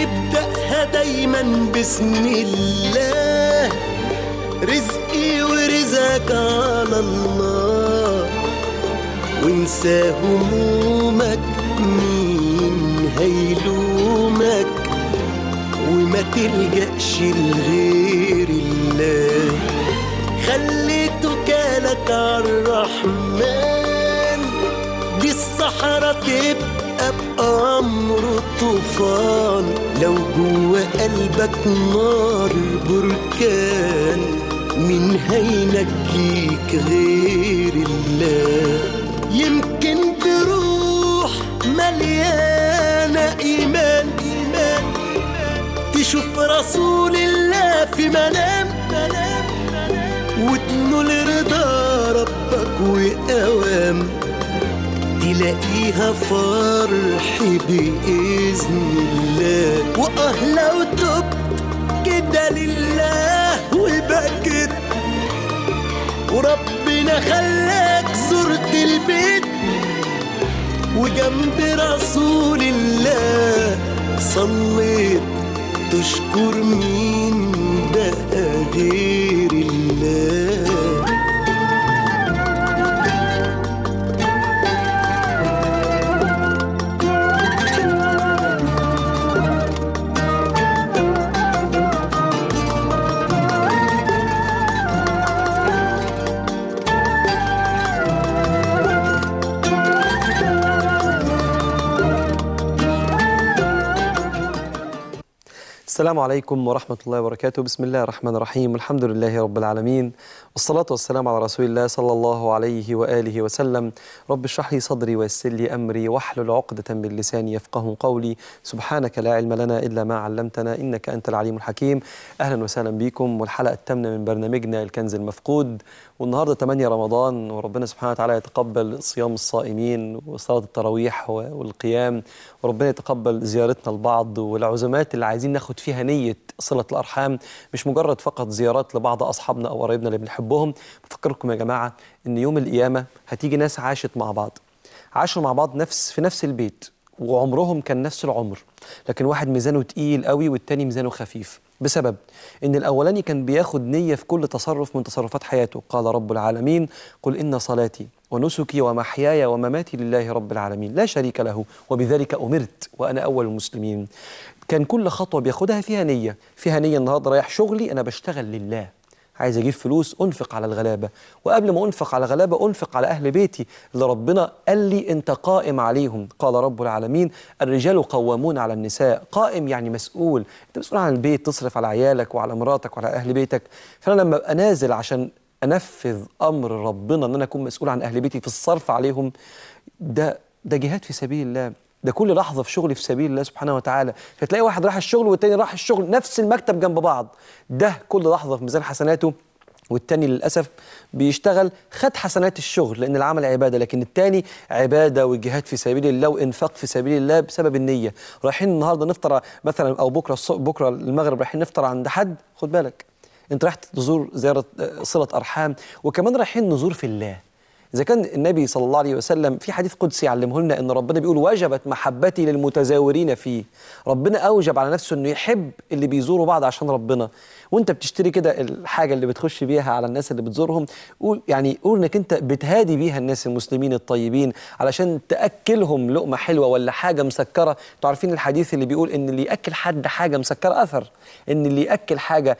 ابدأها دايما بسم الله رزقي ورزقك على الله وانسى همومك مين هيلومك وما تلجأش لغير الله خلي توكالك عالرحمن دي الصحراء تبقى بأمر طوفان لو جوا قلبك نار بركان مين هينجيك غير الله يمكن بروح مليانة إيمان إيمان تشوف رسول الله في منام منام وتنول رضا ربك وأوام تلاقيها فرح بإذن الله وآه لو تبت كده لله وبكت وربنا خلاك زرت البيت وجنب رسول الله صليت تشكر مين بقى غير الله السلام عليكم ورحمة الله وبركاته بسم الله الرحمن الرحيم الحمد لله رب العالمين والصلاة والسلام على رسول الله صلى الله عليه وآله وسلم رب اشرح لي صدري ويسر لي أمري واحلل عقدة من لساني يفقه قولي سبحانك لا علم لنا إلا ما علمتنا إنك أنت العليم الحكيم أهلا وسهلا بكم والحلقة الثامنة من برنامجنا الكنز المفقود والنهاردة 8 رمضان وربنا سبحانه وتعالى يتقبل صيام الصائمين وصلاة التراويح والقيام وربنا يتقبل زيارتنا لبعض والعزومات اللي عايزين ناخد فيها نية صلة الأرحام مش مجرد فقط زيارات لبعض أصحابنا أو قرايبنا اللي بنحبهم بفكركم يا جماعة إن يوم القيامة هتيجي ناس عاشت مع بعض عاشوا مع بعض نفس في نفس البيت وعمرهم كان نفس العمر لكن واحد ميزانه تقيل قوي والتاني ميزانه خفيف بسبب ان الاولاني كان بياخد نيه في كل تصرف من تصرفات حياته قال رب العالمين قل ان صلاتي ونسكي ومحياي ومماتي لله رب العالمين لا شريك له وبذلك امرت وانا اول المسلمين كان كل خطوه بياخدها فيها نيه فيها نيه النهارده رايح شغلي انا بشتغل لله عايز اجيب فلوس انفق على الغلابه وقبل ما انفق على الغلابه انفق على اهل بيتي اللي ربنا قال لي انت قائم عليهم قال رب العالمين الرجال قوامون على النساء قائم يعني مسؤول انت مسؤول عن البيت تصرف على عيالك وعلى مراتك وعلى اهل بيتك فانا لما ابقى نازل عشان انفذ امر ربنا ان انا اكون مسؤول عن اهل بيتي في الصرف عليهم ده ده جهاد في سبيل الله ده كل لحظة في شغلي في سبيل الله سبحانه وتعالى فتلاقي واحد راح الشغل والتاني راح الشغل نفس المكتب جنب بعض ده كل لحظة في ميزان حسناته والتاني للأسف بيشتغل خد حسنات الشغل لأن العمل عبادة لكن التاني عبادة وجهاد في سبيل الله وإنفاق في سبيل الله بسبب النية رايحين النهاردة نفطر مثلا أو بكرة بكرة المغرب رايحين نفطر عند حد خد بالك أنت رايح تزور زيارة صلة أرحام وكمان رايحين نزور في الله إذا كان النبي صلى الله عليه وسلم في حديث قدسي علمه لنا إن ربنا بيقول وجبت محبتي للمتزاورين فيه ربنا أوجب على نفسه إنه يحب اللي بيزوروا بعض عشان ربنا وانت بتشتري كده الحاجه اللي بتخش بيها على الناس اللي بتزورهم قول يعني قول انك انت بتهادي بيها الناس المسلمين الطيبين علشان تاكلهم لقمه حلوه ولا حاجه مسكره انتوا عارفين الحديث اللي بيقول ان اللي ياكل حد حاجه مسكره اثر ان اللي ياكل حاجه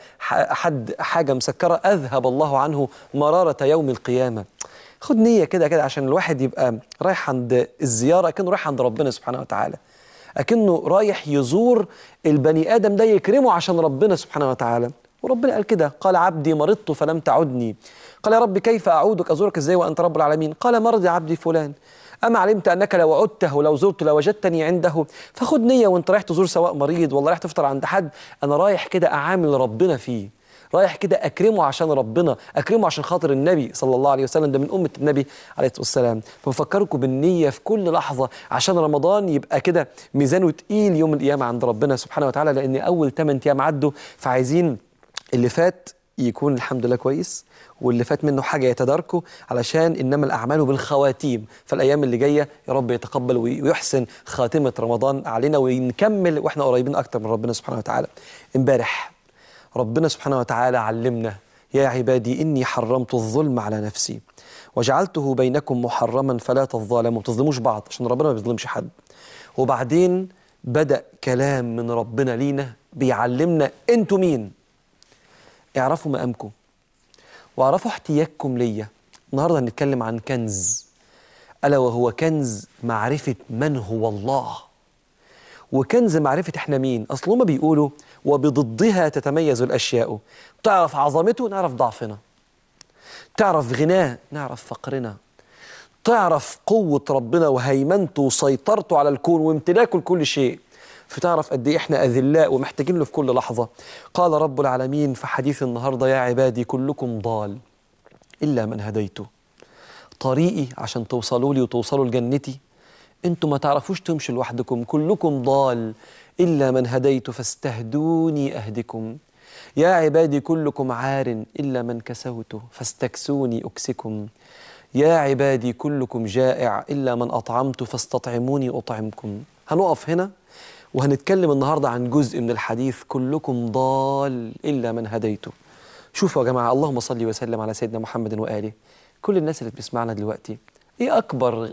حد حاجه مسكره اذهب الله عنه مراره يوم القيامه خد نية كده كده عشان الواحد يبقى رايح عند الزيارة كأنه رايح عند ربنا سبحانه وتعالى أكنه رايح يزور البني آدم ده يكرمه عشان ربنا سبحانه وتعالى وربنا قال كده قال عبدي مرضت فلم تعدني قال يا رب كيف أعودك أزورك إزاي وأنت رب العالمين قال مرض عبدي فلان أما علمت أنك لو عدته لو زرت لوجدتني عنده فخد نية وأنت رايح تزور سواء مريض ولا رايح تفطر عند حد أنا رايح كده أعامل ربنا فيه رايح كده اكرمه عشان ربنا اكرمه عشان خاطر النبي صلى الله عليه وسلم ده من امه النبي عليه الصلاه والسلام فبفكركم بالنيه في كل لحظه عشان رمضان يبقى كده ميزانه تقيل يوم القيامه عند ربنا سبحانه وتعالى لان اول 8 ايام عدوا فعايزين اللي فات يكون الحمد لله كويس واللي فات منه حاجه يتداركه علشان انما الاعمال بالخواتيم فالايام اللي جايه يا رب يتقبل وي- ويحسن خاتمه رمضان علينا ونكمل واحنا قريبين اكتر من ربنا سبحانه وتعالى امبارح ربنا سبحانه وتعالى علمنا يا عبادي اني حرمت الظلم على نفسي وجعلته بينكم محرما فلا تظالموا ما تظلموش بعض عشان ربنا ما بيظلمش حد وبعدين بدأ كلام من ربنا لينا بيعلمنا انتوا مين اعرفوا مقامكم واعرفوا احتياجكم ليا النهارده هنتكلم عن كنز الا وهو كنز معرفه من هو الله وكنز معرفه احنا مين اصل هما بيقولوا وبضدها تتميز الاشياء تعرف عظمته نعرف ضعفنا تعرف غناه نعرف فقرنا تعرف قوة ربنا وهيمنته وسيطرته على الكون وامتلاكه لكل شيء فتعرف قد ايه احنا اذلاء ومحتاجين له في كل لحظة قال رب العالمين في حديث النهاردة يا عبادي كلكم ضال إلا من هديته طريقي عشان توصلوا لي وتوصلوا لجنتي انتوا ما تعرفوش تمشوا لوحدكم كلكم ضال إلا من هديت فاستهدوني أهدكم يا عبادي كلكم عار إلا من كسوت فاستكسوني أكسكم يا عبادي كلكم جائع إلا من أطعمت فاستطعموني أطعمكم هنقف هنا وهنتكلم النهاردة عن جزء من الحديث كلكم ضال إلا من هديته شوفوا يا جماعة اللهم صل وسلم على سيدنا محمد وآله كل الناس اللي بتسمعنا دلوقتي إيه أكبر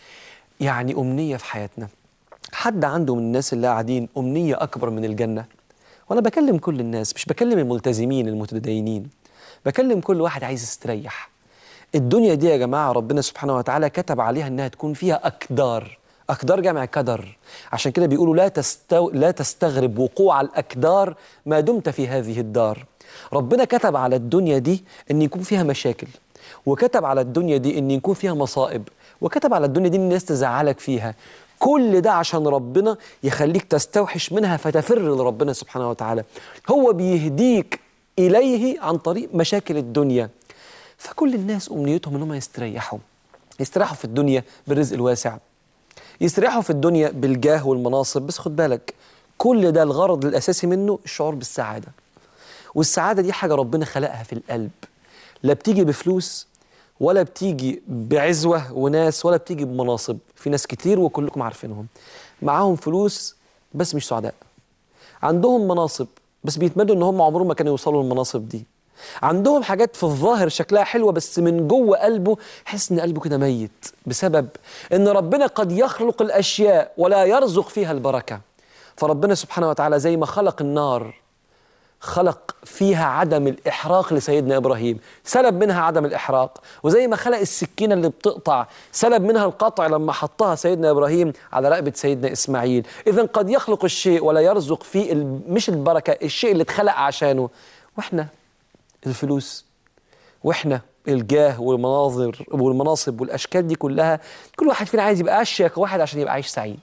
يعني أمنية في حياتنا حد عنده من الناس اللي قاعدين أمنية أكبر من الجنة وأنا بكلم كل الناس مش بكلم الملتزمين المتدينين بكلم كل واحد عايز يستريح الدنيا دي يا جماعة ربنا سبحانه وتعالى كتب عليها إنها تكون فيها أكدار أكدار جمع كدر عشان كده بيقولوا لا, تستو... لا تستغرب وقوع الأكدار ما دمت في هذه الدار ربنا كتب على الدنيا دي إن يكون فيها مشاكل وكتب على الدنيا دي إن يكون فيها مصائب وكتب على الدنيا دي إن الناس تزعلك فيها كل ده عشان ربنا يخليك تستوحش منها فتفر لربنا سبحانه وتعالى هو بيهديك إليه عن طريق مشاكل الدنيا فكل الناس أمنيتهم إنهم يستريحوا يستريحوا في الدنيا بالرزق الواسع يستريحوا في الدنيا بالجاه والمناصب بس خد بالك كل ده الغرض الأساسي منه الشعور بالسعادة والسعادة دي حاجة ربنا خلقها في القلب لا بتيجي بفلوس ولا بتيجي بعزوة وناس ولا بتيجي بمناصب في ناس كتير وكلكم عارفينهم معاهم فلوس بس مش سعداء عندهم مناصب بس بيتمنوا ان هم عمرهم ما كانوا يوصلوا للمناصب دي عندهم حاجات في الظاهر شكلها حلوه بس من جوه قلبه حس ان قلبه كده ميت بسبب ان ربنا قد يخلق الاشياء ولا يرزق فيها البركه فربنا سبحانه وتعالى زي ما خلق النار خلق فيها عدم الإحراق لسيدنا إبراهيم سلب منها عدم الإحراق وزي ما خلق السكينة اللي بتقطع سلب منها القطع لما حطها سيدنا إبراهيم على رقبة سيدنا إسماعيل إذا قد يخلق الشيء ولا يرزق فيه ال- مش البركة الشيء اللي اتخلق عشانه وإحنا الفلوس وإحنا الجاه والمناظر والمناصب والأشكال دي كلها كل واحد فينا عايز يبقى أشيك واحد عشان يبقى عايش سعيد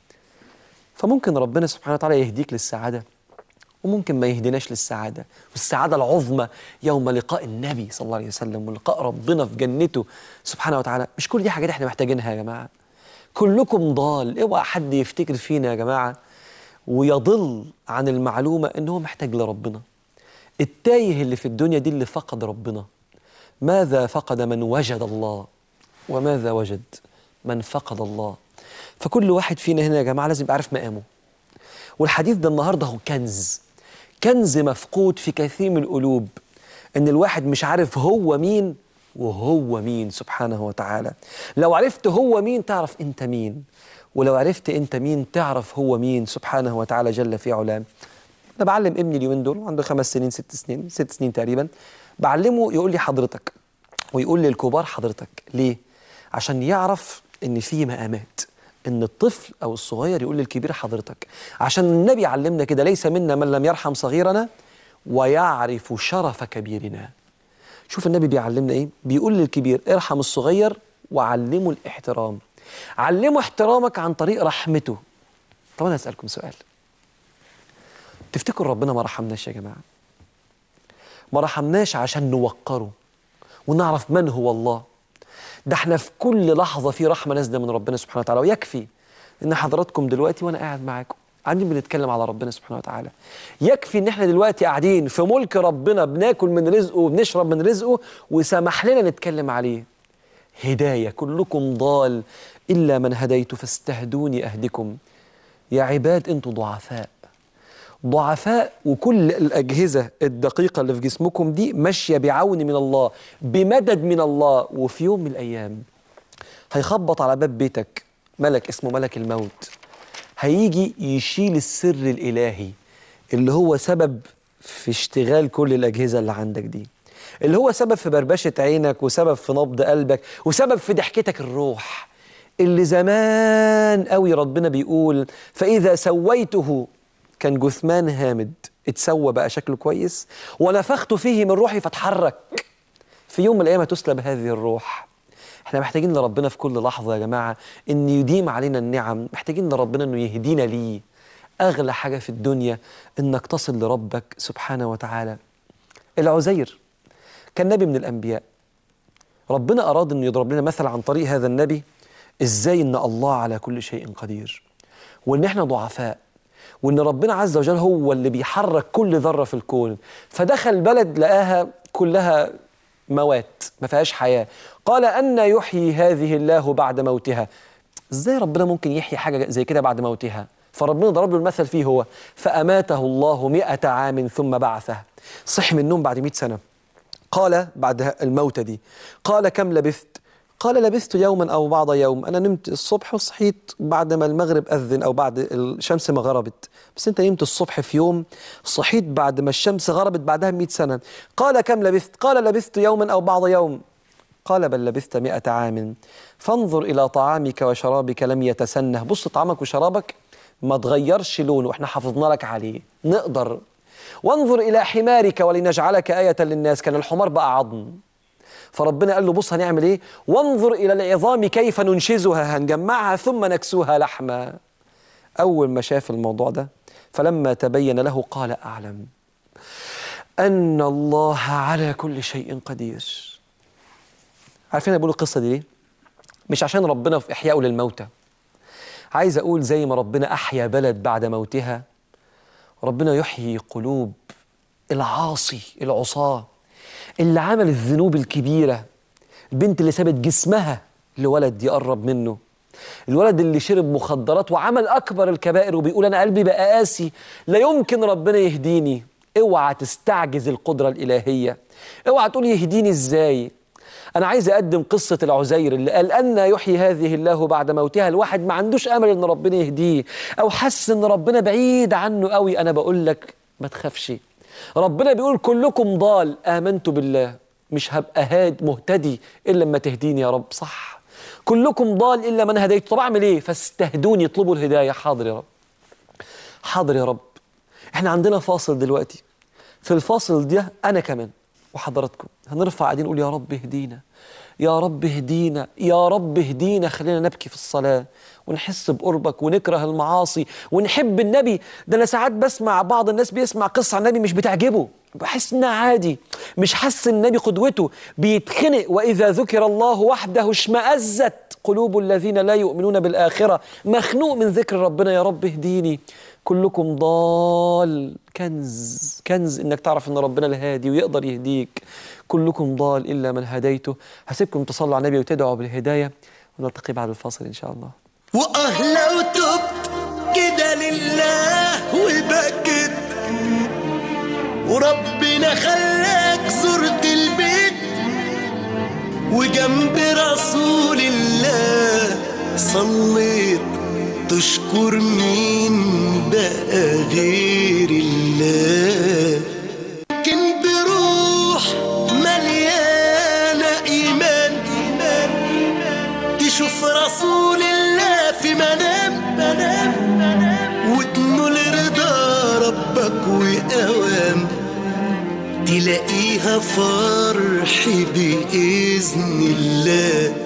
فممكن ربنا سبحانه وتعالى يهديك للسعادة وممكن ما يهديناش للسعادة والسعادة العظمى يوم لقاء النبي صلى الله عليه وسلم ولقاء ربنا في جنته سبحانه وتعالى مش كل دي حاجات احنا محتاجينها يا جماعة كلكم ضال اوعى حد يفتكر فينا يا جماعة ويضل عن المعلومة ان هو محتاج لربنا التايه اللي في الدنيا دي اللي فقد ربنا ماذا فقد من وجد الله وماذا وجد من فقد الله فكل واحد فينا هنا يا جماعة لازم يبقى عارف مقامه والحديث ده النهارده هو كنز كنز مفقود في كثير من القلوب ان الواحد مش عارف هو مين وهو مين سبحانه وتعالى لو عرفت هو مين تعرف انت مين ولو عرفت انت مين تعرف هو مين سبحانه وتعالى جل في علاه انا بعلم ابني اليومين دول عنده خمس سنين ست سنين ست سنين تقريبا بعلمه يقول لي حضرتك ويقول للكبار حضرتك ليه عشان يعرف ان في مقامات ان الطفل او الصغير يقول للكبير حضرتك عشان النبي علمنا كده ليس منا من لم يرحم صغيرنا ويعرف شرف كبيرنا شوف النبي بيعلمنا ايه بيقول للكبير ارحم الصغير وعلمه الاحترام علمه احترامك عن طريق رحمته طب انا اسالكم سؤال تفتكروا ربنا ما رحمناش يا جماعه ما رحمناش عشان نوقره ونعرف من هو الله ده احنا في كل لحظه في رحمه نازله من ربنا سبحانه وتعالى ويكفي ان حضراتكم دلوقتي وانا قاعد معاكم قاعدين بنتكلم على ربنا سبحانه وتعالى يكفي ان احنا دلوقتي قاعدين في ملك ربنا بناكل من رزقه وبنشرب من رزقه وسمح لنا نتكلم عليه هدايه كلكم ضال الا من هديت فاستهدوني اهدكم يا عباد انتوا ضعفاء ضعفاء وكل الأجهزة الدقيقة اللي في جسمكم دي ماشية بعون من الله بمدد من الله وفي يوم من الأيام هيخبط على باب بيتك ملك اسمه ملك الموت هيجي يشيل السر الإلهي اللي هو سبب في اشتغال كل الأجهزة اللي عندك دي اللي هو سبب في بربشة عينك وسبب في نبض قلبك وسبب في ضحكتك الروح اللي زمان قوي ربنا بيقول فإذا سويته كان جثمان هامد اتسوى بقى شكله كويس ونفخت فيه من روحي فاتحرك في يوم من الأيام هتسلب هذه الروح احنا محتاجين لربنا في كل لحظة يا جماعة ان يديم علينا النعم محتاجين لربنا انه يهدينا ليه اغلى حاجة في الدنيا انك تصل لربك سبحانه وتعالى العزير كان نبي من الانبياء ربنا اراد انه يضرب لنا مثل عن طريق هذا النبي ازاي ان الله على كل شيء قدير وان احنا ضعفاء وان ربنا عز وجل هو اللي بيحرك كل ذره في الكون فدخل بلد لقاها كلها موات ما فيهاش حياه قال ان يحيي هذه الله بعد موتها ازاي ربنا ممكن يحيي حاجه زي كده بعد موتها فربنا ضرب له المثل فيه هو فاماته الله مئة عام ثم بعثه صحي من النوم بعد 100 سنه قال بعد الموتة دي قال كم لبثت قال لبثت يوما أو بعض يوم أنا نمت الصبح وصحيت بعد ما المغرب أذن أو بعد الشمس ما غربت بس أنت نمت الصبح في يوم صحيت بعد ما الشمس غربت بعدها بمئة سنة قال كم لبثت قال لبثت يوما أو بعض يوم قال بل لبثت مئة عام فانظر إلى طعامك وشرابك لم يتسنه بص طعامك وشرابك ما تغيرش لونه واحنا حافظنا لك عليه نقدر وانظر إلى حمارك ولنجعلك آية للناس كان الحمار بقى عظم فربنا قال له بص هنعمل ايه وانظر الى العظام كيف ننشزها هنجمعها ثم نكسوها لحما اول ما شاف الموضوع ده فلما تبين له قال اعلم ان الله على كل شيء قدير عارفين انا بقول القصه دي ليه مش عشان ربنا في احيائه للموتى عايز اقول زي ما ربنا احيا بلد بعد موتها ربنا يحيي قلوب العاصي العصاه اللي عمل الذنوب الكبيرة البنت اللي سابت جسمها لولد يقرب منه الولد اللي شرب مخدرات وعمل أكبر الكبائر وبيقول أنا قلبي بقى قاسي لا يمكن ربنا يهديني اوعى تستعجز القدرة الإلهية اوعى تقول يهديني ازاي أنا عايز أقدم قصة العزير اللي قال أن يحيي هذه الله بعد موتها الواحد ما عندوش أمل إن ربنا يهديه أو حس إن ربنا بعيد عنه قوي أنا بقول لك ما تخافش ربنا بيقول كلكم ضال آمنت بالله مش هبقى هاد مهتدي إلا لما تهديني يا رب صح كلكم ضال إلا من هديت طب أعمل إيه فاستهدوني اطلبوا الهداية حاضر يا رب حاضر يا رب احنا عندنا فاصل دلوقتي في الفاصل ده أنا كمان وحضراتكم هنرفع قاعدين نقول يا رب اهدينا يا رب اهدينا يا رب اهدينا خلينا نبكي في الصلاة ونحس بقربك ونكره المعاصي ونحب النبي ده انا ساعات بسمع بعض الناس بيسمع قصه عن النبي مش بتعجبه بحس انها عادي مش حاسس النبي قدوته بيتخنق واذا ذكر الله وحده اشمأزت قلوب الذين لا يؤمنون بالاخره مخنوق من ذكر ربنا يا رب اهديني كلكم ضال كنز كنز انك تعرف ان ربنا الهادي ويقدر يهديك كلكم ضال الا من هديته هسيبكم تصلوا على النبي وتدعوا بالهدايه ونلتقي بعد الفاصل ان شاء الله واه لو تبت كده لله وبكت وربنا خلاك زرت البيت وجنب رسول الله صليت تشكر مين بقى غير الله كن بروح مليانة إيمان إيمان تشوف رسول الله في منام منام وتنول رضا ربك وأوام تلاقيها فرح بإذن الله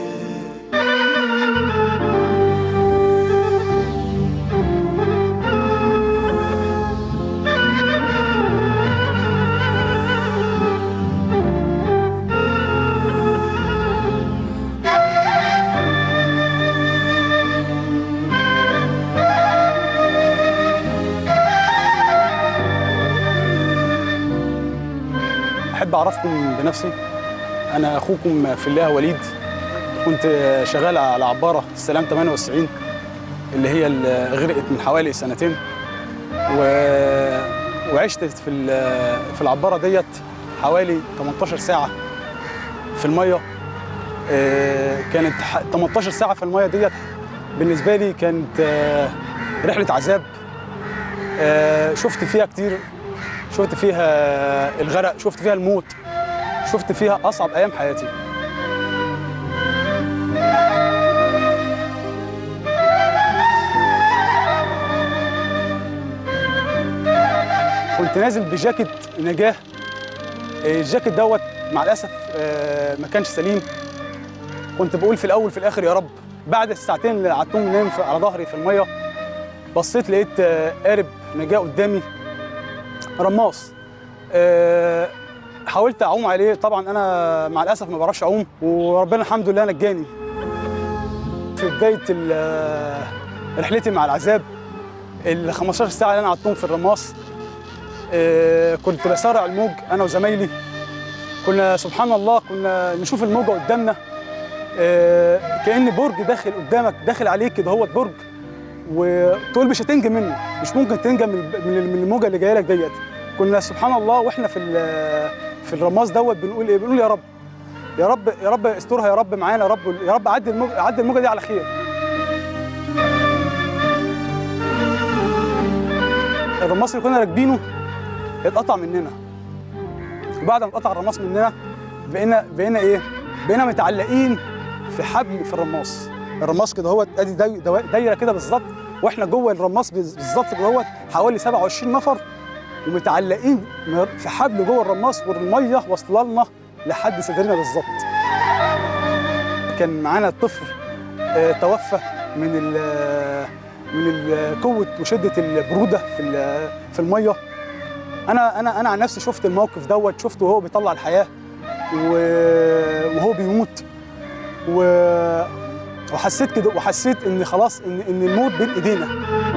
احب اعرفكم بنفسي انا اخوكم في الله وليد كنت شغال على عباره السلام 98 اللي هي اللي غرقت من حوالي سنتين و... وعشت في ال- في العباره ديت حوالي 18 ساعه في الميه آه، كانت ح- 18 ساعه في الميه ديت بالنسبه لي كانت آه، رحله عذاب آه، شفت فيها كتير شفت فيها الغرق شفت فيها الموت شفت فيها اصعب ايام حياتي كنت نازل بجاكيت نجاه آه، الجاكيت دوت مع الاسف آه، ما كانش سليم كنت بقول في الاول في الاخر يا رب بعد الساعتين اللي قعدتهم نايم في- على ظهري في الميه بصيت لقيت آه، قارب نجاه قدامي رماص آه، حاولت اعوم عليه طبعا انا مع الاسف ما بعرفش اعوم وربنا الحمد لله نجاني في بدايه ال- آه، رحلتي مع العذاب ال 15 ساعه اللي انا قعدتهم في الرماص آه، كنت بسارع الموج انا وزمايلي كنا سبحان الله كنا نشوف الموجه قدامنا آه، كان برج داخل قدامك داخل عليك كده هو برج وتقول مش هتنجم منه مش ممكن تنجم من من من الموجه اللي جايه لك ديت كنا سبحان الله واحنا في ال- في الرماس دوت بنقول ايه بنقول يا رب يا رب يا رب استرها يا رب معانا يا رب يا رب عدي الموجه عدي الموجه دي على خير الرماس اللي كنا راكبينه اتقطع مننا وبعد ما اتقطع الرماس مننا بقينا بقينا ايه بقينا متعلقين في حبل في الرماس الرماس كده هو ادي داي- دوا- دايره كده بالظبط واحنا جوه الرماس بز- بالظبط كده هو حوالي 27 نفر ومتعلقين م- في حبل جوه الرماص والميه واصله لنا لحد صدرنا بالظبط كان معانا طفل آه، توفى من ال من ال- قوه وشده البروده في ال- في الميه انا انا انا عن نفسي شفت الموقف دوت شفته وهو بيطلع الحياه و- وهو بيموت و- وحسيت كده وحسيت ان خلاص ان ان الموت بين ايدينا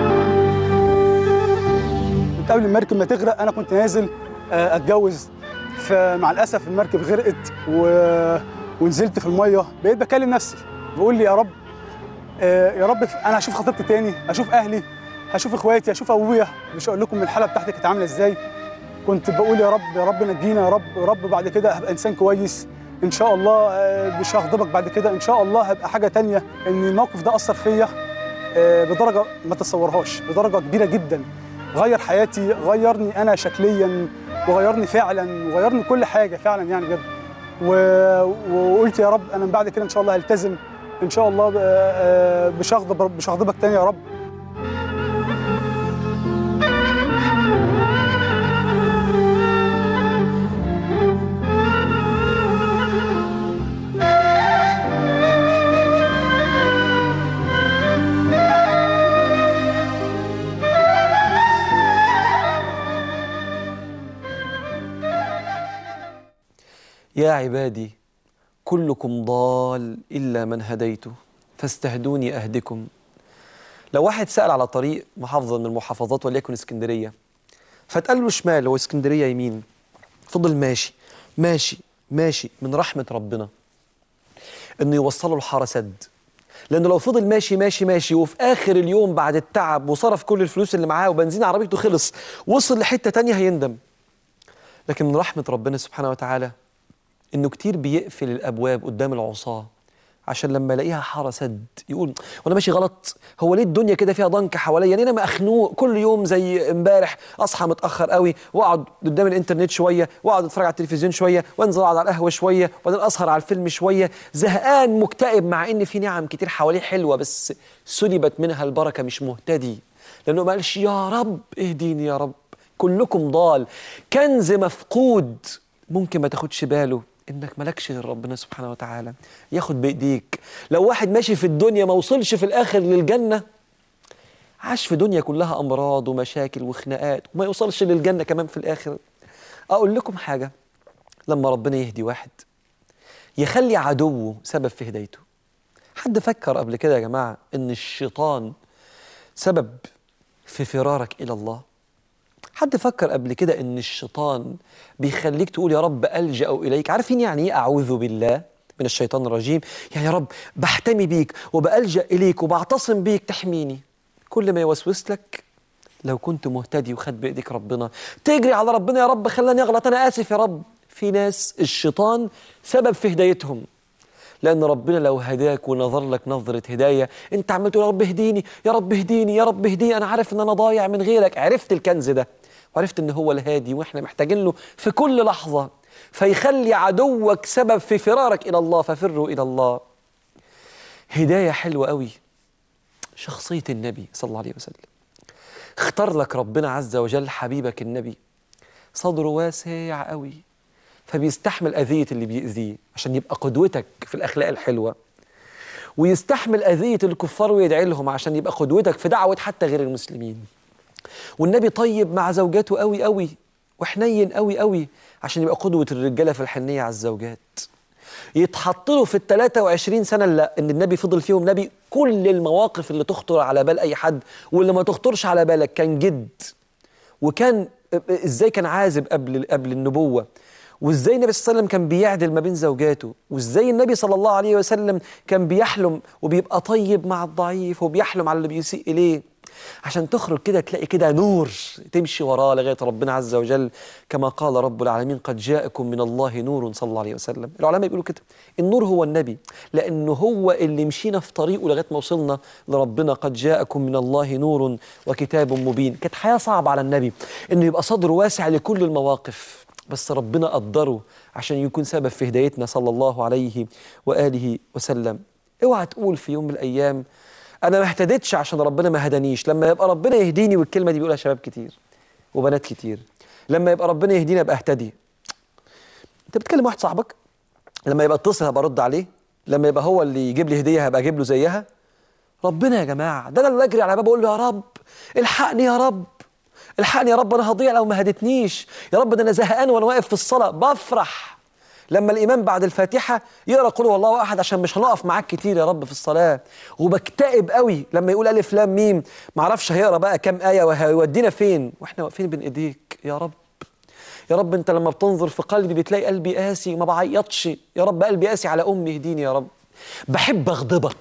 كنت قبل المركب ما تغرق انا كنت نازل آه، اتجوز فمع الاسف المركب غرقت و... ونزلت في الميه بقيت بكلم نفسي بقول لي يا رب آه، يا رب انا هشوف خطيبتي تاني هشوف اهلي هشوف اخواتي هشوف ابويا مش هقول لكم الحاله بتاعتي كانت عامله ازاي كنت بقول يا رب يا رب نجينا يا رب يا رب بعد كده هبقى انسان كويس ان شاء الله آه، مش هغضبك بعد كده ان شاء الله هبقى حاجه تانية ان الموقف ده اثر فيا آه، بدرجه ما تتصورهاش بدرجه كبيره جدا غير حياتي غيرني انا شكليا وغيرني فعلا وغيرني كل حاجه فعلا يعني بجد و- وقلت يا رب انا من بعد كده ان شاء الله هلتزم ان شاء الله ب- آه، مش هغضب مش هغضبك تاني يا رب يا عبادي كلكم ضال إلا من هديته فاستهدوني أهدكم لو واحد سأل على طريق محافظة من المحافظات وليكن اسكندرية فتقال له شمال هو اسكندرية يمين فضل ماشي ماشي ماشي من رحمة ربنا انه يوصله الحاره سد لانه لو فضل ماشي ماشي ماشي وفي اخر اليوم بعد التعب وصرف كل الفلوس اللي معاه وبنزين عربيته خلص وصل لحته تانية هيندم لكن من رحمه ربنا سبحانه وتعالى انه كتير بيقفل الابواب قدام العصاه عشان لما الاقيها حاره سد يقول وانا ماشي غلط هو ليه الدنيا كده فيها ضنك حواليا ليه انا مخنوق كل يوم زي امبارح اصحى متاخر قوي واقعد قدام الانترنت شويه واقعد اتفرج على التلفزيون شويه وانزل اقعد على القهوه شويه وبعدين اسهر على الفيلم شويه زهقان مكتئب مع ان في نعم كتير حواليه حلوه بس سلبت منها البركه مش مهتدي لانه ما قالش يا رب اهديني يا رب كلكم ضال كنز مفقود ممكن ما تاخدش باله انك مالكش غير ربنا سبحانه وتعالى ياخد بايديك لو واحد ماشي في الدنيا ما وصلش في الاخر للجنه عاش في دنيا كلها امراض ومشاكل وخناقات وما يوصلش للجنه كمان في الاخر اقول لكم حاجه لما ربنا يهدي واحد يخلي عدوه سبب في هدايته حد فكر قبل كده يا جماعه ان الشيطان سبب في فرارك الى الله حد فكر قبل كده ان الشيطان بيخليك تقول يا رب الجا اليك عارفين يعني ايه اعوذ بالله من الشيطان الرجيم يعني يا رب بحتمي بيك وبالجا اليك وبعتصم بيك تحميني كل ما يوسوس لك لو كنت مهتدي وخد بايديك ربنا تجري على ربنا يا رب خلاني اغلط انا اسف يا رب في ناس الشيطان سبب في هدايتهم لان ربنا لو هداك ونظر لك نظره هدايه انت عمال تقول يا رب اهديني يا رب اهديني يا رب اهديني انا عارف ان انا ضايع من غيرك عرفت الكنز ده وعرفت ان هو الهادي واحنا محتاجين له في كل لحظه فيخلي عدوك سبب في فرارك الى الله ففروا الى الله هدايه حلوه قوي شخصيه النبي صلى الله عليه وسلم اختار لك ربنا عز وجل حبيبك النبي صدره واسع قوي فبيستحمل أذية اللي بيأذيه عشان يبقى قدوتك في الأخلاق الحلوة ويستحمل أذية الكفار ويدعي لهم عشان يبقى قدوتك في دعوة حتى غير المسلمين والنبي طيب مع زوجاته قوي قوي وحنين قوي قوي عشان يبقى قدوة الرجالة في الحنية على الزوجات يتحط له في ال 23 سنة اللي ان النبي فضل فيهم نبي كل المواقف اللي تخطر على بال أي حد واللي ما تخطرش على بالك كان جد وكان ازاي كان عازب قبل قبل النبوة وازاي النبي صلى الله عليه وسلم كان بيعدل ما بين زوجاته وازاي النبي صلى الله عليه وسلم كان بيحلم وبيبقى طيب مع الضعيف وبيحلم على اللي بيسيء اليه عشان تخرج كده تلاقي كده نور تمشي وراه لغايه ربنا عز وجل كما قال رب العالمين قد جاءكم من الله نور صلى الله عليه وسلم العلماء بيقولوا كده النور هو النبي لانه هو اللي مشينا في طريقه لغايه ما وصلنا لربنا قد جاءكم من الله نور وكتاب مبين كانت حياه صعبه على النبي انه يبقى صدره واسع لكل المواقف بس ربنا قدره عشان يكون سبب في هدايتنا صلى الله عليه واله وسلم اوعى تقول في يوم من الايام انا ما اهتديتش عشان ربنا ما هدانيش لما يبقى ربنا يهديني والكلمه دي بيقولها شباب كتير وبنات كتير لما يبقى ربنا يهديني ابقى اهتدي انت بتكلم واحد صاحبك لما يبقى اتصل هبقى ارد عليه لما يبقى هو اللي يجيب لي هديه هبقى اجيب له زيها ربنا يا جماعه ده انا اللي اجري على بابه اقول له يا رب الحقني يا رب الحقني يا رب انا هضيع لو ما هدتنيش يا رب ده انا زهقان وانا واقف في الصلاه بفرح لما الامام بعد الفاتحه يقرا قل هو الله احد عشان مش هنقف معاك كتير يا رب في الصلاه وبكتئب قوي لما يقول الف لام ميم ما اعرفش هيقرا بقى كام ايه وهيودينا فين واحنا واقفين بين ايديك يا رب يا رب انت لما بتنظر في قلبي بتلاقي قلبي قاسي وما بعيطش يا رب قلبي قاسي على امي اهديني يا رب بحب اغضبك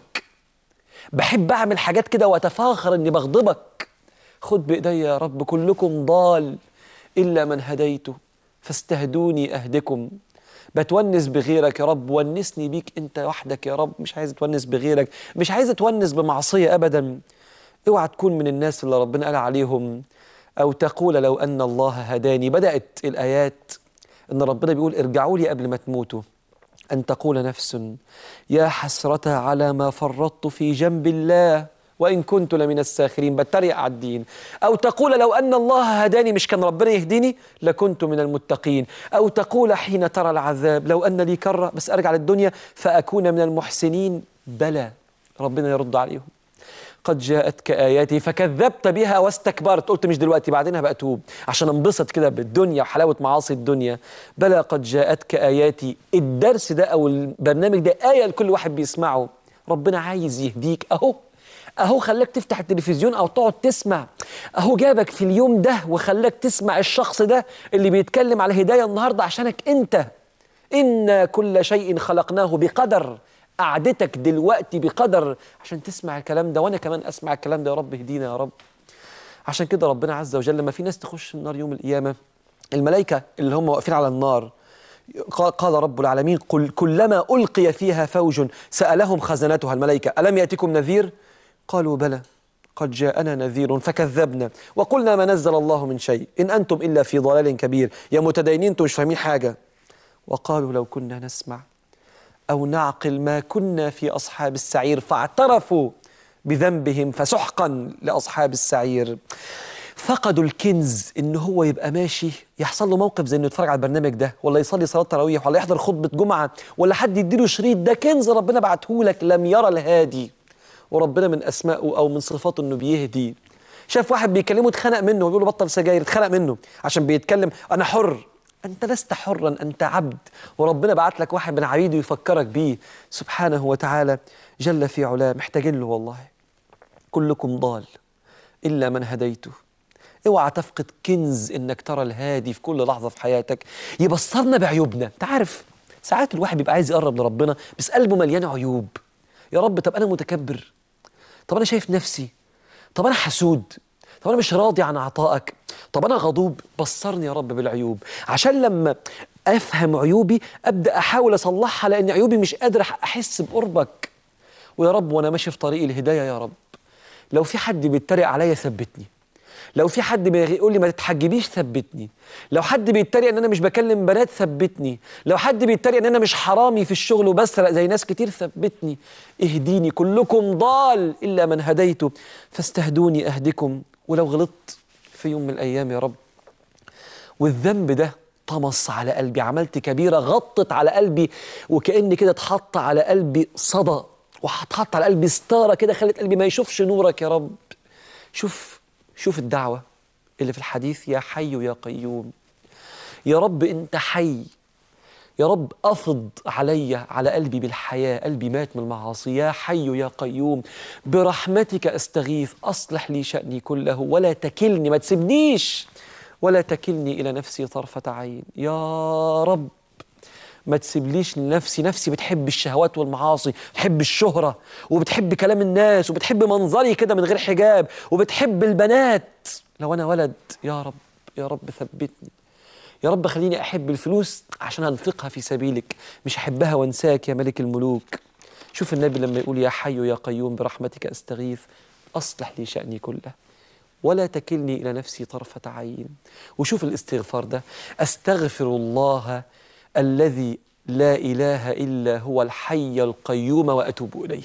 بحب اعمل حاجات كده واتفاخر اني بغضبك خد بايدي يا رب كلكم ضال الا من هديته فاستهدوني اهدكم بتونس بغيرك يا رب ونسني بيك انت وحدك يا رب مش عايز اتونس بغيرك مش عايز اتونس بمعصيه ابدا اوعى تكون من الناس اللي ربنا قال عليهم او تقول لو ان الله هداني بدات الايات ان ربنا بيقول ارجعوا لي قبل ما تموتوا ان تقول نفس يا حسره على ما فرطت في جنب الله وإن كنت لمن الساخرين بتريق على الدين أو تقول لو أن الله هداني مش كان ربنا يهديني لكنت من المتقين أو تقول حين ترى العذاب لو أن لي كرة بس أرجع للدنيا فأكون من المحسنين بلى ربنا يرد عليهم قد جاءتك آياتي فكذبت بها واستكبرت قلت مش دلوقتي بعدين هبقى أتوب عشان انبسط كده بالدنيا وحلاوة معاصي الدنيا بلى قد جاءتك آياتي الدرس ده أو البرنامج ده آية لكل واحد بيسمعه ربنا عايز يهديك أهو اهو خلاك تفتح التلفزيون او تقعد تسمع اهو جابك في اليوم ده وخلاك تسمع الشخص ده اللي بيتكلم على هدايه النهارده عشانك انت ان كل شيء خلقناه بقدر قعدتك دلوقتي بقدر عشان تسمع الكلام ده وانا كمان اسمع الكلام ده يا رب اهدينا يا رب عشان كده ربنا عز وجل لما في ناس تخش النار يوم القيامه الملائكه اللي هم واقفين على النار قال رب العالمين قل كلما القي فيها فوج سالهم خزنتها الملائكه الم ياتكم نذير قالوا بلى قد جاءنا نذير فكذبنا وقلنا ما نزل الله من شيء إن أنتم إلا في ضلال كبير يا متدينين أنتم مش فاهمين حاجة وقالوا لو كنا نسمع أو نعقل ما كنا في أصحاب السعير فاعترفوا بذنبهم فسحقا لأصحاب السعير فقدوا الكنز ان هو يبقى ماشي يحصل له موقف زي انه يتفرج على البرنامج ده ولا يصلي صلاه تراويح ولا يحضر خطبه جمعه ولا حد يديله شريط ده كنز ربنا بعته لك لم يرى الهادي وربنا من اسمائه او من صفاته انه بيهدي شاف واحد بيكلمه اتخنق منه ويقول له بطل سجاير اتخنق منه عشان بيتكلم انا حر انت لست حرا انت عبد وربنا بعت لك واحد من عبيده يفكرك بيه سبحانه وتعالى جل في علاه محتاجين له والله كلكم ضال الا من هديته اوعى تفقد كنز انك ترى الهادي في كل لحظه في حياتك يبصرنا بعيوبنا انت عارف ساعات الواحد بيبقى عايز يقرب لربنا بس قلبه مليان عيوب يا رب طب انا متكبر طب انا شايف نفسي طب انا حسود طب انا مش راضي عن عطائك طب انا غضوب بصرني يا رب بالعيوب عشان لما افهم عيوبي ابدا احاول اصلحها لان عيوبي مش قادر احس بقربك ويا رب وانا ماشي في طريق الهدايه يا رب لو في حد بيتريق عليا ثبتني لو في حد بيقول لي ما تتحجبيش ثبتني لو حد بيتريق ان انا مش بكلم بنات ثبتني لو حد بيتريق ان انا مش حرامي في الشغل وبسرق زي ناس كتير ثبتني اهديني كلكم ضال الا من هديته فاستهدوني اهدكم ولو غلطت في يوم من الايام يا رب والذنب ده طمس على قلبي عملت كبيره غطت على قلبي وكأن كده اتحط على قلبي صدى وهتحط على قلبي ستاره كده خلت قلبي ما يشوفش نورك يا رب شوف شوف الدعوه اللي في الحديث يا حي يا قيوم يا رب انت حي يا رب افض علي على قلبي بالحياه قلبي مات من المعاصي يا حي يا قيوم برحمتك استغيث اصلح لي شاني كله ولا تكلني ما تسيبنيش ولا تكلني الى نفسي طرفه عين يا رب ما تسيبليش لنفسي نفسي بتحب الشهوات والمعاصي بتحب الشهرة وبتحب كلام الناس وبتحب منظري كده من غير حجاب وبتحب البنات لو أنا ولد يا رب يا رب ثبتني يا رب خليني أحب الفلوس عشان أنفقها في سبيلك مش أحبها وانساك يا ملك الملوك شوف النبي لما يقول يا حي يا قيوم برحمتك أستغيث أصلح لي شأني كله ولا تكلني إلى نفسي طرفة عين وشوف الاستغفار ده أستغفر الله الذي لا اله الا هو الحي القيوم واتوب اليه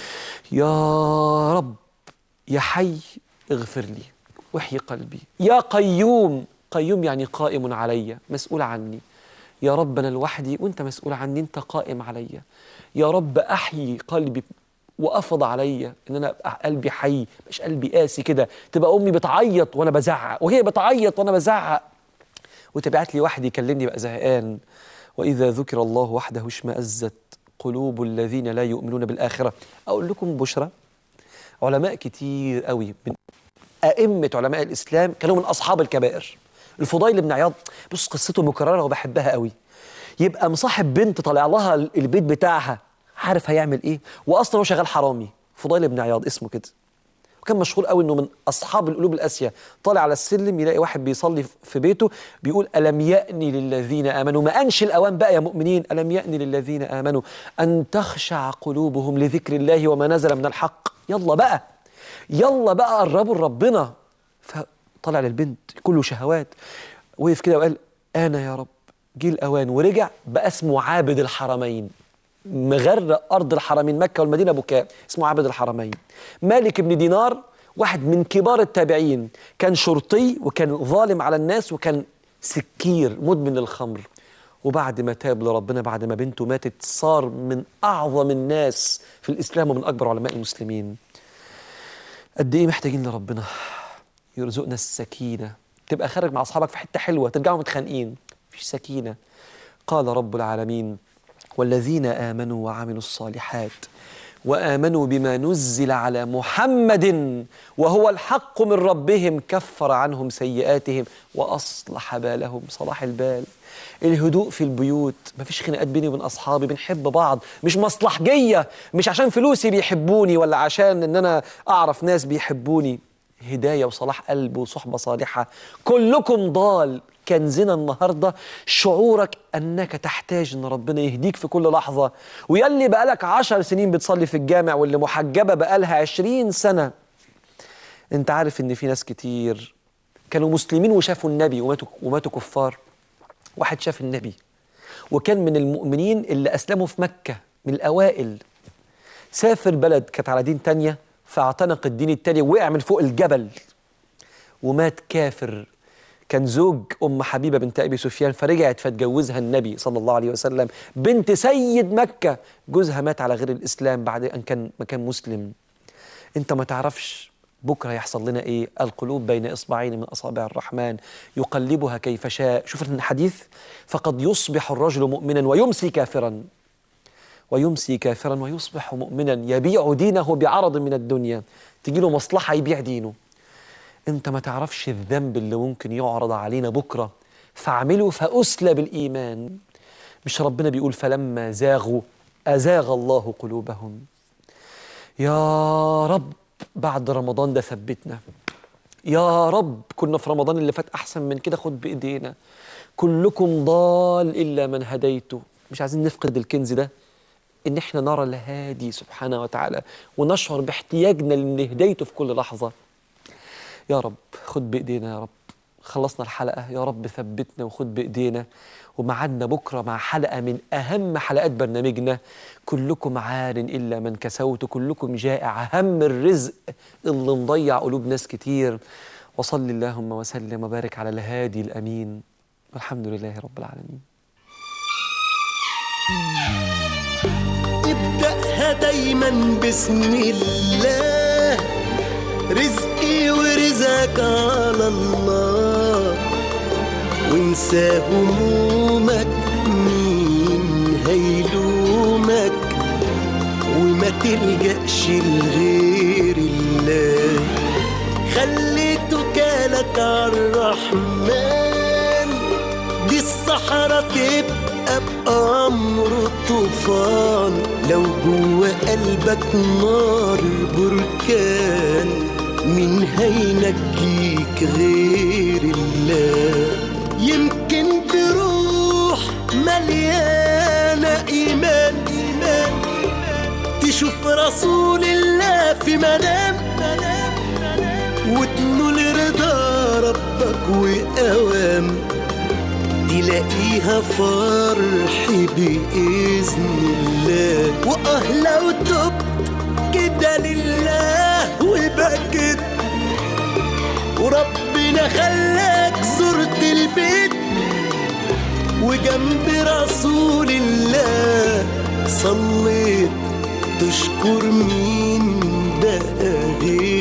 يا رب يا حي اغفر لي واحيي قلبي يا قيوم قيوم يعني قائم علي مسؤول عني يا رب انا لوحدي وانت مسؤول عني انت قائم علي يا رب احيي قلبي وافض عليا ان انا ابقى قلبي حي مش قلبي قاسي كده تبقى امي بتعيط وانا بزعق وهي بتعيط وانا بزعق وتبعت لي واحد يكلمني بقى زهقان وإذا ذكر الله وحده اشمأزت قلوب الذين لا يؤمنون بالآخرة أقول لكم بشرى علماء كتير قوي من أئمة علماء الإسلام كانوا من أصحاب الكبائر الفضيل بن عياض بص قصته مكررة وبحبها قوي يبقى مصاحب بنت طالع لها البيت بتاعها عارف هيعمل ايه واصلا هو شغال حرامي فضيل بن عياض اسمه كده وكان مشهور قوي انه من اصحاب القلوب القاسيه طالع على السلم يلاقي واحد بيصلي في بيته بيقول الم يأني للذين امنوا ما انش الاوان بقى يا مؤمنين الم يأني للذين امنوا ان تخشع قلوبهم لذكر الله وما نزل من الحق يلا بقى يلا بقى قربوا لربنا فطلع للبنت كله شهوات وقف كده وقال انا يا رب جه الاوان ورجع بقى اسمه عابد الحرمين مغرق ارض الحرمين مكه والمدينه بكاء اسمه عابد الحرمين مالك بن دينار واحد من كبار التابعين كان شرطي وكان ظالم على الناس وكان سكير مدمن للخمر وبعد ما تاب لربنا بعد ما بنته ماتت صار من اعظم الناس في الاسلام ومن اكبر علماء المسلمين قد ايه محتاجين لربنا يرزقنا السكينه تبقى خارج مع اصحابك في حته حلوه ترجعوا متخانقين مفيش سكينه قال رب العالمين والذين امنوا وعملوا الصالحات وامنوا بما نزل على محمد وهو الحق من ربهم كفر عنهم سيئاتهم واصلح بالهم صلاح البال الهدوء في البيوت مفيش خناقات بيني وبين اصحابي بنحب بعض مش مصلحجيه مش عشان فلوسي بيحبوني ولا عشان ان انا اعرف ناس بيحبوني هدايه وصلاح قلب وصحبه صالحه كلكم ضال كنزنا النهارده شعورك انك تحتاج ان ربنا يهديك في كل لحظه ويلي بقالك عشر سنين بتصلي في الجامع واللي محجبه بقالها عشرين سنه انت عارف ان في ناس كتير كانوا مسلمين وشافوا النبي وماتوا وماتوا كفار واحد شاف النبي وكان من المؤمنين اللي اسلموا في مكه من الاوائل سافر بلد كانت على دين تانية فاعتنق الدين التاني وقع من فوق الجبل ومات كافر كان زوج ام حبيبه بنت ابي سفيان فرجعت فتجوزها النبي صلى الله عليه وسلم بنت سيد مكه جوزها مات على غير الاسلام بعد ان كان ما كان مسلم انت ما تعرفش بكره يحصل لنا ايه القلوب بين اصبعين من اصابع الرحمن يقلبها كيف شاء شوف الحديث فقد يصبح الرجل مؤمنا ويمسي كافرا ويمسي كافرا ويصبح مؤمنا يبيع دينه بعرض من الدنيا تجي له مصلحه يبيع دينه انت ما تعرفش الذنب اللي ممكن يعرض علينا بكرة فاعمله فأسلى بالإيمان مش ربنا بيقول فلما زاغوا أزاغ الله قلوبهم يا رب بعد رمضان ده ثبتنا يا رب كنا في رمضان اللي فات أحسن من كده خد بإيدينا كلكم ضال إلا من هديته مش عايزين نفقد الكنز ده إن إحنا نرى الهادي سبحانه وتعالى ونشعر باحتياجنا لأن هديته في كل لحظة يا رب خد بإيدينا يا رب خلصنا الحلقة يا رب ثبتنا وخد بإيدينا ومعادنا بكرة مع حلقة من أهم حلقات برنامجنا كلكم عار إلا من كسوت كلكم جائع هم الرزق اللي مضيع قلوب ناس كتير وصل اللهم وسلم وبارك على الهادي الأمين والحمد لله رب العالمين ابدأها دايما بسم الله رزقي ورزقك على الله وانسى همومك مين هيلومك وما تلجأش لغير الله خلي توكالك عالرحمن دي الصحراء تبقى بأمر طوفان لو جوا قلبك نار بركان مين هينجيك غير الله يمكن تروح مليانة إيمان إيمان تشوف رسول الله في منام وتنول رضا ربك وأوام تلاقيها فرح بإذن الله وآه لو تبت كده لله وبكت وربنا خلاك زرت البيت وجنب رسول الله صليت تشكر مين بقى غير